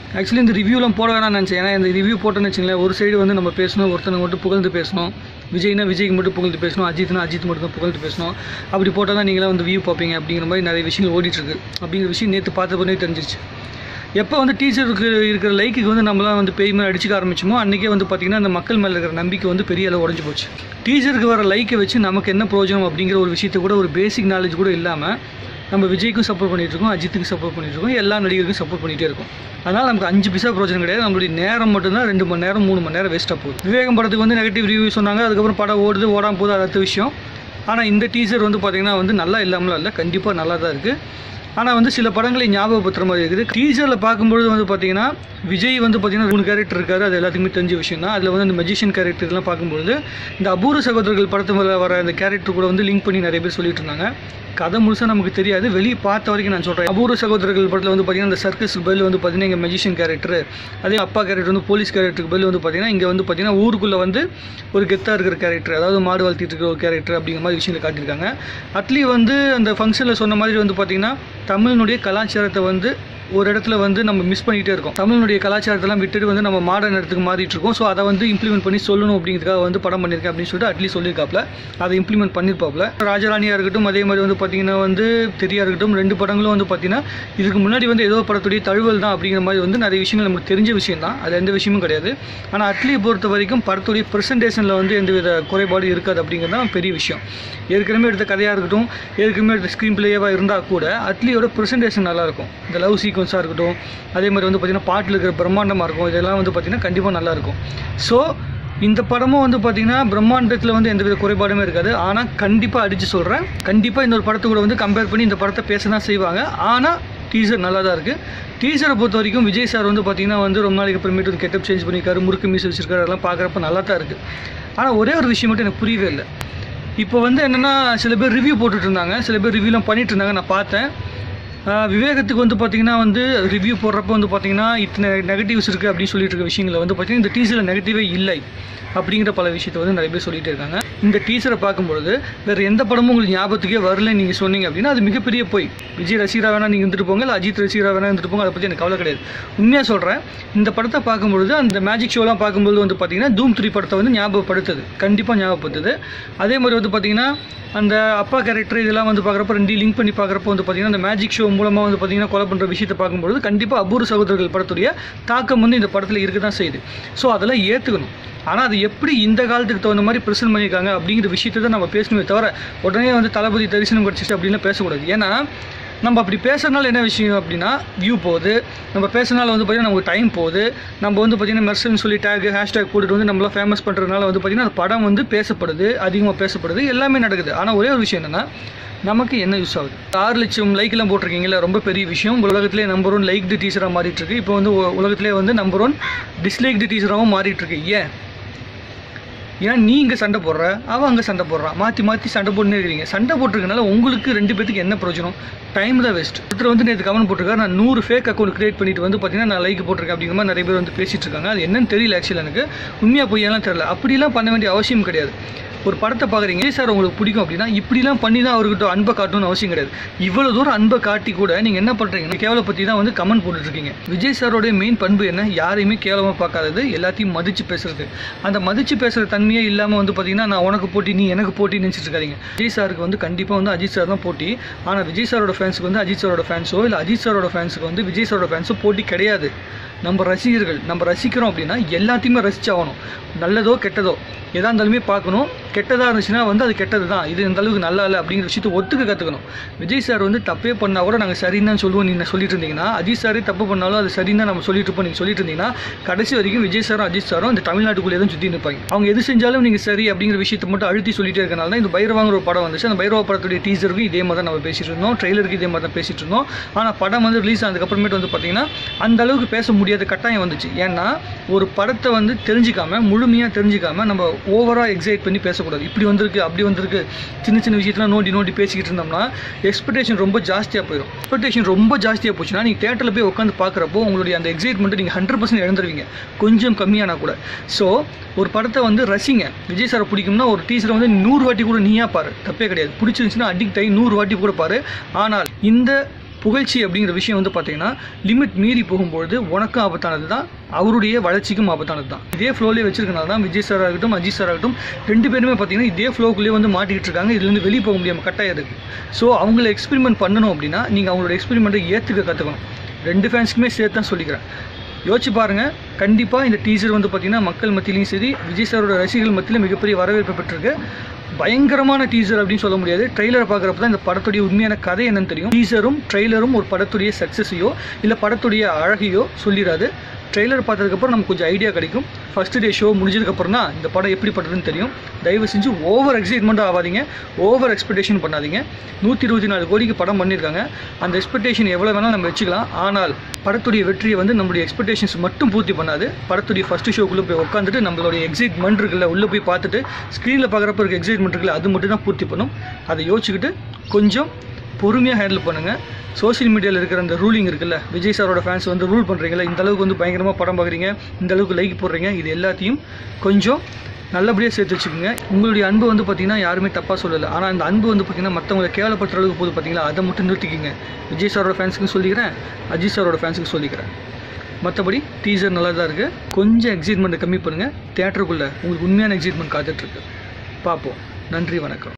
actually இந்த ரிவ்யூலாம் போட வேணாம்னு நினச்சேன் ஏன்னா இந்த ரிவ்யூ போட்டோன்னு வச்சுங்களேன் ஒரு சைடு வந்து நம்ம பேசணும் ஒருத்தனை மட்டும் புகழ்ந்து பேசணும் விஜய்னா விஜய்க்கு மட்டும் புகழ்ந்து பேசணும் அஜித்னா அஜித் மட்டும் தான் புகழ்ந்து பேசணும் அப்படி போட்டால் தான் நீங்களாம் வந்து வியூ பார்ப்பீங்க அப்படிங்கிற மாதிரி நிறைய விஷயங்கள் ஓடிட்டுருக்கு அப்படிங்கிற விஷயம் நேற்று பார்த்த போதே தெரிஞ்சிருச்சு எப்போ வந்து டீச்சருக்கு இருக்கிற லைக்குக்கு வந்து நம்மளாம் வந்து பேய் மேலே அடிச்சுக்க ஆரம்பிச்சோமோ அன்றைக்கே வந்து பார்த்திங்கன்னா அந்த மக்கள் மேலே இருக்கிற நம்பிக்கை வந்து பெரிய அளவு உடஞ்சி போச்சு டீச்சருக்கு வர லைக்கை வச்சு நமக்கு என்ன பிரயோஜனம் அப்படிங்கிற ஒரு விஷயத்தை கூட ஒரு பேசிக் நாலேஜ் கூட இல்லாமல் நம்ம விஜய்க்கும் சப்போர்ட் பண்ணிட்டு இருக்கோம் அஜித்துக்கும் சப்போர்ட் பண்ணிட்டு இருக்கோம் எல்லா நடிகருக்கும் சப்போர்ட் பண்ணிகிட்டே இருக்கோம் அதனால் நமக்கு அஞ்சு பைசா பிரயோஜனம் கிடையாது நம்மளுடைய நேரம் மட்டும்தான் ரெண்டு மணி நேரம் மூணு மணி நேரம் வேஸ்ட்டாக போகுது விவேகம் படத்துக்கு வந்து நெகட்டிவ் ரிவ்யூ சொன்னாங்க அதுக்கப்புறம் படம் ஓடுது ஓடாமல் போகுது அது அடுத்த விஷயம் ஆனால் இந்த டீசர் வந்து பார்த்திங்கன்னா வந்து நல்லா இல்லாமலாம் இல்லை கண்டிப்பாக நல்லா தான் இருக்குது ஆனால் வந்து சில படங்களை ஞாபகப்படுத்துற மாதிரி இருக்குது டீசரில் பார்க்கும்பொழுது வந்து பார்த்தீங்கன்னா விஜய் வந்து பார்த்தீங்கன்னா மூணு கேரக்டர் இருக்காரு அது எல்லாத்துக்குமே தெரிஞ்ச விஷயம் தான் அதில் வந்து அந்த மெஜிஷியன் கேரக்டர்லாம் பார்க்கும்பொழுது இந்த அபூர்வ சகோதரர்கள் படத்துல வர அந்த கேரக்டர் கூட வந்து லிங்க் பண்ணி நிறைய பேர் சொல்லிட்டு இருந்தாங்க கதை முழுசாக நமக்கு தெரியாது வெளியே பார்த்த வரைக்கும் நான் சொல்கிறேன் அபூர்வ சகோதரர்கள் படத்தில் வந்து பார்த்தீங்கன்னா இந்த சர்க்கஸ்க்கு பதில் வந்து பார்த்தீங்கன்னா இங்கே மெஜிஷியன் கேரக்டர் அதே அப்பா கேரக்டர் வந்து போலீஸ் கேரக்டருக்கு பதில் வந்து பார்த்தீங்கன்னா இங்கே வந்து பார்த்தீங்கன்னா ஊருக்குள்ளே வந்து ஒரு கெத்தாக இருக்கிற கேரக்டர் அதாவது மாடு வளர்த்திட்டு இருக்கிற ஒரு கேரக்டர் அப்படிங்கிற மாதிரி விஷயங்களை காட்டியிருக்காங்க அட்லி வந்து அந்த ஃபங்க்ஷனில் சொன்ன மாதிரி வந்து பார்த்தீங்கன்னா தமிழினுடைய கலாச்சாரத்தை வந்து ஒரு இடத்துல வந்து நம்ம மிஸ் பண்ணிகிட்டே இருக்கோம் தமிழினுடைய கலாச்சாரத்தெல்லாம் விட்டுட்டு வந்து நம்ம மாடர்ன் இடத்துக்கு மாறிட்டு இருக்கோம் ஸோ அதை வந்து இம்ப்ளிமெண்ட் பண்ணி சொல்லணும் அப்படிங்கிறதுக்காக வந்து படம் பண்ணியிருக்கேன் அப்படின்னு சொல்லிட்டு அட்லீஸ்ட் சொல்லியிருக்காப்ல அதை இம்ப்ளிமெண்ட் பண்ணியிருப்பாப்ல ராஜராணியாக இருக்கட்டும் அதே மாதிரி வந்து பார்த்தீங்கன்னா வந்து தெரியா இருக்கட்டும் ரெண்டு படங்களும் வந்து பார்த்தீங்கன்னா இதுக்கு முன்னாடி வந்து ஏதோ படத்துடைய தழுவல் தான் அப்படிங்கிற மாதிரி வந்து நிறைய விஷயங்கள் நமக்கு தெரிஞ்ச விஷயம் தான் அது எந்த விஷயமும் கிடையாது ஆனால் அட்லியை பொறுத்த வரைக்கும் படத்துடைய ப்ரெசன்டேஷனில் வந்து எந்தவித குறைபாடு இருக்காது அப்படிங்கிறது தான் பெரிய விஷயம் ஏற்கனவே எடுத்த கதையாக இருக்கட்டும் ஏற்கனவே எடுத்த ஸ்க்ரீன் பிளேயவாக இருந்தால் கூட அட்லியோட ப்ரெசன்டேஷன் நல்லாயிருக்கும் இந்த லவ் சீக்வன்ஸாக இருக்கட்டும் அதே மாதிரி வந்து பார்த்திங்கன்னா பாட்டில் இருக்கிற பிரம்மாண்டமாக இருக்கும் இதெல்லாம் வந்து பார்த்திங்கன்னா கண்டிப்பாக நல்லாயிருக்கும் ஸோ இந்த படமும் வந்து பார்த்திங்கன்னா பிரம்மாண்டத்தில் வந்து எந்தவித குறைபாடுமே இருக்காது ஆனால் கண்டிப்பாக அடித்து சொல்கிறேன் கண்டிப்பாக இன்னொரு படத்தை கூட வந்து கம்பேர் பண்ணி இந்த படத்தை பேச தான் செய்வாங்க ஆனால் டீசர் நல்லா தான் இருக்குது டீசரை பொறுத்த வரைக்கும் விஜய் சார் வந்து பார்த்திங்கன்னா வந்து ரொம்ப நாளைக்கு அப்புறமேட்டு ஒரு கெட்டப் சேஞ்ச் பண்ணியிருக்காரு முறுக்கு மீஸ் வச்சிருக்காரு அதெல்லாம் பார்க்குறப்ப நல்லா தான் இருக்குது ஆனால் ஒரே ஒரு விஷயம் மட்டும் எனக்கு புரியவே இல்லை இப்போ வந்து என்னென்னா சில பேர் ரிவ்யூ போட்டுட்டு இருந்தாங்க சில பேர் ரிவ்யூலாம் பண்ணிட்டு இருந்தாங்க நான் பார்த்தேன் ஆஹ் விவேகத்துக்கு வந்து பார்த்தீங்கன்னா வந்து ரிவ்யூ போடுறப்ப வந்து பார்த்தீங்கன்னா இத்தனை நெகட்டிவ்ஸ் இருக்குது அப்படின்னு சொல்லிட்டு இருக்க விஷயங்களை வந்து பார்த்தீங்கன்னா இந்த டீசரில் நெகட்டிவே இல்லை அப்படிங்கிற பல விஷயத்தை வந்து நிறைய பேர் சொல்லிட்டு இருக்காங்க இந்த டீசரை பார்க்கும்பொழுது வேறு எந்த படமும் உங்களுக்கு ஞாபகத்துக்கே வரல நீங்கள் சொன்னீங்க அப்படின்னா அது மிகப்பெரிய போய் விஜய் ரசிகரா வேணா நீங்கள் இருந்துட்டு போங்க இல்லை அஜித் ரசிகரா வேணா இருந்துட்டு போங்க அதை பற்றி எனக்கு கவலை கிடையாது உண்மையாக சொல்கிறேன் இந்த படத்தை பார்க்கும்பொழுது அந்த மேஜிக் ஷோலாம் பார்க்கும்போது வந்து பார்த்தீங்கன்னா தூம் த்ரீ படத்தை வந்து ஞாபகப்படுத்துது கண்டிப்பாக ஞாபகப்படுத்துது அதே மாதிரி வந்து பார்த்தீங்கன்னா அந்த அப்பா கேரக்டர் இதெல்லாம் வந்து பார்க்குறப்ப ரெண்டு லிங்க் பண்ணி பார்க்குறப்ப வந்து பார்த்தீங்கன்னா அந்த மேஜிக் ஷோ மூலமாக வந்து பார்த்தீங்கன்னா கொலை பண்ணுற விஷயத்தை பார்க்கும்பொழுது கண்டிப்பாக அபூர்வ சகோதரர்கள் படத்துடைய தாக்கம் வந்து இந்த படத்தில் இருக்க தான் செய்யுது ஸோ அதெல்லாம் ஏற்றுக்கணும் ஆனால் அது எப்படி இந்த காலத்துக்கு தகுந்த மாதிரி ப்ரெசென்ட் பண்ணியிருக்காங்க அப்படிங்கிற விஷயத்தை தான் நம்ம பேசணுமே தவிர உடனே வந்து தளபதி தரிசனம் கிடச்சிச்சு அப்படின்லாம் பேசக்கூடாது ஏன்னா நம்ம அப்படி பேசுறதுனால என்ன விஷயம் அப்படின்னா வியூ போகுது நம்ம பேசுறதுனால வந்து பார்த்திங்கன்னா நமக்கு டைம் போகுது நம்ம வந்து பார்த்திங்கன்னா மெர்சன் சொல்லி டேக் ஹேஷ்டேக் போட்டுட்டு வந்து நம்மள ஃபேமஸ் பண்ணுறதுனால வந்து பார்த்திங்கன்னா அந்த படம் வந்து பேசப்படுது அதிகமாக பேசப்படுது எல்லாமே நடக்குது ஆனால் ஒரே ஒரு விஷயம் என்னென்னா நமக்கு என்ன யூஸ் ஆகுது ஆறு லட்சம் லைக்லாம் போட்டிருக்கீங்களா ரொம்ப பெரிய விஷயம் உலகத்திலே நம்பர் ஒன் லைக்டு டீச்சராக மாறிட்டு இருக்கு இப்போ வந்து உ- உலகத்திலே வந்து நம்பர் ஒன் டிஸ்லைக்டு டீச்சராகவும் மாறிட்டு இருக்கு ஏன் ஏன்னா நீ இங்கே சண்டை போடுற அவன் அங்கே சண்டை போடுறான் மாற்றி மாற்றி சண்டை போட்டுனே இருக்கிறீங்க சண்டை போட்டிருக்கனால உங்களுக்கு ரெண்டு பேத்துக்கு என்ன பிரயோஜனம் டைம் தான் வேஸ்ட் ஒருத்தர் வந்து நேற்று கமெண்ட் போட்டிருக்காரு நான் நூறு ஃபேக் அக்கௌண்ட் கிரியேட் பண்ணிட்டு வந்து பார்த்தீங்கன்னா நான் லைக் போட்டிருக்கேன் அப்படிங்கிற மாதிரி நிறைய பேர் வந்து பேசிட்டு இருக்காங்க அது என்னன்னு தெரியல ஆக்சுவலாக எனக்கு உண்மையாக பொய்யெல்லாம் தெரியல அப்படிலாம் பண்ண வேண்டிய அவசியம் கிடையாது ஒரு படத்தை பார்க்குறீங்க விஜய் சார் உங்களுக்கு பிடிக்கும் அப்படின்னா இப்படிலாம் பண்ணி தான் அவர்கிட்ட அன்பை காட்டணும்னு அவசியம் கிடையாது இவ்வளோ தூரம் அன்பை காட்டி கூட நீங்கள் என்ன பண்ணுறீங்க கேவலை பற்றி தான் வந்து கமெண்ட் போட்டுட்ருக்கீங்க விஜய் சாரோடைய மெயின் பண்பு என்ன யாரையுமே கேவலமாக பார்க்காதது எல்லாத்தையும் மதித்து பேசுறது அந்த மதித்து பேசுகிற தன்மையே இல்லாமல் வந்து பார்த்தீங்கன்னா நான் உனக்கு போட்டி நீ எனக்கு போட்டி நினச்சிட்டு இருக்காதீங்க விஜய் சாருக்கு வந்து கண்டிப்பாக வந்து அஜித் சார் தான் போட்டி ஆனால் விஜய் சாரோட ஃபேன்ஸுக்கு வந்து அஜித் சாரோட ஃபேன்ஸோ இல்லை அஜித் சாரோட ஃபேன்ஸுக்கு வந்து விஜய் சாரோட ஃபேன்ஸோ போட்டி கிடையாது நம்ம ரசிகர்கள் நம்ம ரசிக்கிறோம் அப்படின்னா எல்லாத்தையுமே ரசிச்சாகணும் நல்லதோ கெட்டதோ எதா இருந்தாலுமே பார்க்கணும் கெட்டதாக இருந்துச்சுன்னா வந்து அது கெட்டது தான் இது இந்த அளவுக்கு நல்லா இல்லை அப்படிங்கிற விஷயத்தை ஒத்துக்க கற்றுக்கணும் விஜய் சார் வந்து தப்பே பண்ணால் கூட நாங்கள் சரின்னு தான் சொல்லுவோம் நீங்கள் சொல்லிட்டு இருந்தீங்கன்னா அஜித் சாரே தப்பு பண்ணாலும் அது சரின்னு தான் நம்ம சொல்லிட்டு இருப்போம் நீங்கள் சொல்லிட்டு இருந்தீங்கன்னா கடைசி வரைக்கும் விஜய் சாரும் அஜித் சாரும் இந்த தமிழ்நாட்டுக்குள்ளே தான் சுற்றி நிற்பாங்க அவங்க எது செஞ்சாலும் நீங்கள் சரி அப்படிங்கிற விஷயத்தை மட்டும் அழுத்தி சொல்லிட்டே இருக்கனால தான் இந்த பைரவாங்கிற ஒரு படம் வந்துச்சு அந்த பைரவ படத்துடைய டீசருக்கும் இதே மாதிரி தான் நம்ம பேசிட்டு இருந்தோம் ட்ரெய்லருக்கு இதே மாதிரி தான் பேசிட்டு இருந்தோம் ஆனால் படம் வந்து ரிலீஸ் ஆனதுக்கப்புறமேட்டு வந்து பார்த்தீங்கன்னா அந்த அளவுக்கு பேச முடியாத கட்டாயம் வந்துச்சு ஏன்னா ஒரு படத்தை வந்து தெரிஞ்சிக்காம முழுமையாக தெரிஞ்சிக்காம நம்ம ஓவராக எக்ஸைட் பண்ணி பேசக்கூடாது இப்படி வந்திருக்கு அப்படி வந்திருக்கு சின்ன சின்ன விஷயத்தெல்லாம் நோண்டி நோண்டி பேசிக்கிட்டு இருந்தோம்னா எக்ஸ்பெக்டேஷன் ரொம்ப ஜாஸ்தியாக போயிடும் எக்ஸ்பெக்டேஷன் ரொம்ப ஜாஸ்தியாக போச்சுன்னா நீங்கள் தேட்டரில் போய் உட்காந்து பார்க்குறப்போ உங்களுடைய அந்த எக்ஸைட்மெண்ட்டு நீங்கள் ஹண்ட்ரட் பர்சன்ட் இழந்துருவீங்க கொஞ்சம் கம்மியானா கூட ஸோ ஒரு படத்தை வந்து ரசிங்க விஜய் சாரை பிடிக்கும்னா ஒரு டீச்சரை வந்து நூறு வாட்டி கூட நீயா பாரு தப்பே கிடையாது பிடிச்சிருந்துச்சுன்னா அடிக்ட் ஆகி நூறு வாட்டி கூட பாரு ஆனால் இந்த புகழ்ச்சி அப்படிங்கிற விஷயம் வந்து பார்த்தீங்கன்னா லிமிட் மீறி போகும்பொழுது உனக்கும் ஆபத்தானது தான் அவருடைய வளர்ச்சிக்கும் ஆபத்தானது தான் இதே ஃப்ளோலேயே வச்சிருக்கனால தான் விஜய் சார் ஆகட்டும் அஜித் சார் ஆகட்டும் ரெண்டு பேருமே பார்த்தீங்கன்னா இதே ஃப்ளோக்குள்ளேயே வந்து மாட்டிக்கிட்டு இருக்காங்க இதுலேருந்து வெளியே போக முடியாமல் கட்டாயம் இருக்குது ஸோ அவங்கள எக்ஸ்பெரிமெண்ட் பண்ணணும் அப்படின்னா நீங்கள் அவங்களோட எக்ஸ்பெரிமெண்ட்டை ஏற்றுக்க கற்றுக்கணும் ரெண்டு ஃபேன்ஸ்க்குமே சேர்த்து தான் சொல்லிக்கிறேன் யோசிச்சு பாருங்க கண்டிப்பாக இந்த டீசர் வந்து பார்த்தீங்கன்னா மக்கள் மத்தியிலையும் சரி விஜய் சாரோட ரசிகர்கள் மத்தியிலும் மிகப்பெரிய வரவேற்பு பெற்றிருக்கு பயங்கரமான டீசர் அப்படின்னு சொல்ல முடியாது ட்ரெய்லரை பார்க்குறப்ப தான் இந்த படத்துடைய உண்மையான கதை என்னன்னு தெரியும் டீசரும் ட்ரெய்லரும் ஒரு படத்துடைய சக்ஸஸையோ இல்லை படத்துடைய அழகையோ சொல்லிடாது ட்ரெய்லர் பார்த்ததுக்கப்புறம் நமக்கு கொஞ்சம் ஐடியா கிடைக்கும் ஃபர்ஸ்ட் டே ஷோ முடிஞ்சதுக்கப்புறம் தான் இந்த படம் எப்படிப்பட்டதுன்னு தெரியும் தயவு செஞ்சு ஓவர் எக்ஸைட்மெண்ட்டாக ஆகாதீங்க ஓவர் எக்ஸ்பெக்டேஷன் பண்ணாதீங்க நூற்றி இருபத்தி நாலு கோடிக்கு படம் பண்ணியிருக்காங்க அந்த எக்ஸ்பெக்டேஷன் எவ்வளோ வேணாலும் நம்ம வச்சுக்கலாம் ஆனால் படத்துடைய வெற்றியை வந்து நம்மளுடைய எக்ஸ்பெக்டேஷன்ஸ் மட்டும் பூர்த்தி பண்ணாது படத்துடைய ஃபஸ்ட்டு ஷோக்குள்ளே போய் உட்காந்துட்டு நம்மளுடைய எக்ஸைட்மெண்ட் இருக்குல்ல உள்ளே போய் பார்த்துட்டு ஸ்க்ரீனில் பார்க்குறப்ப இருக்க எக்ஸைட்மெண்ட் இருக்குல்ல அது மட்டும் தான் பூர்த்தி பண்ணும் அதை யோசிச்சுக்கிட்டு கொஞ்சம் பொறுமையாக ஹேண்டில் பண்ணுங்கள் சோஷியல் மீடியாவில் இருக்கிற அந்த ரூலிங் இருக்குல்ல விஜய் சாரோட ஃபேன்ஸ் வந்து ரூல் பண்ணுறீங்களா இந்த அளவுக்கு வந்து பயங்கரமாக படம் பார்க்குறீங்க இந்த அளவுக்கு லைக் போடுறீங்க இது எல்லாத்தையும் கொஞ்சம் நல்லபடியாக சேர்த்து வச்சுக்கோங்க உங்களுடைய அன்பு வந்து பார்த்தீங்கன்னா யாருமே தப்பாக சொல்லலை ஆனால் அந்த அன்பு வந்து பார்த்தீங்கன்னா மற்றவங்களை கேவலப்படுத்துற அளவுக்கு போது பார்த்தீங்களா அதை மட்டும் நிறுத்திக்கிங்க விஜய் சாரோட ஃபேன்ஸுக்கு சொல்லிக்கிறேன் அஜித் சாரோட ஃபேன்ஸுக்கு சொல்லிக்கிறேன் மற்றபடி டீசர் நல்லா தான் இருக்குது கொஞ்சம் எக்ஸைட்மெண்ட்டை கம்மி பண்ணுங்கள் தேட்டருக்குள்ளே உங்களுக்கு உண்மையான எக்ஸைட்மெண்ட் காத்துட்ருக்கு பார்ப்போம் நன்றி வணக்கம்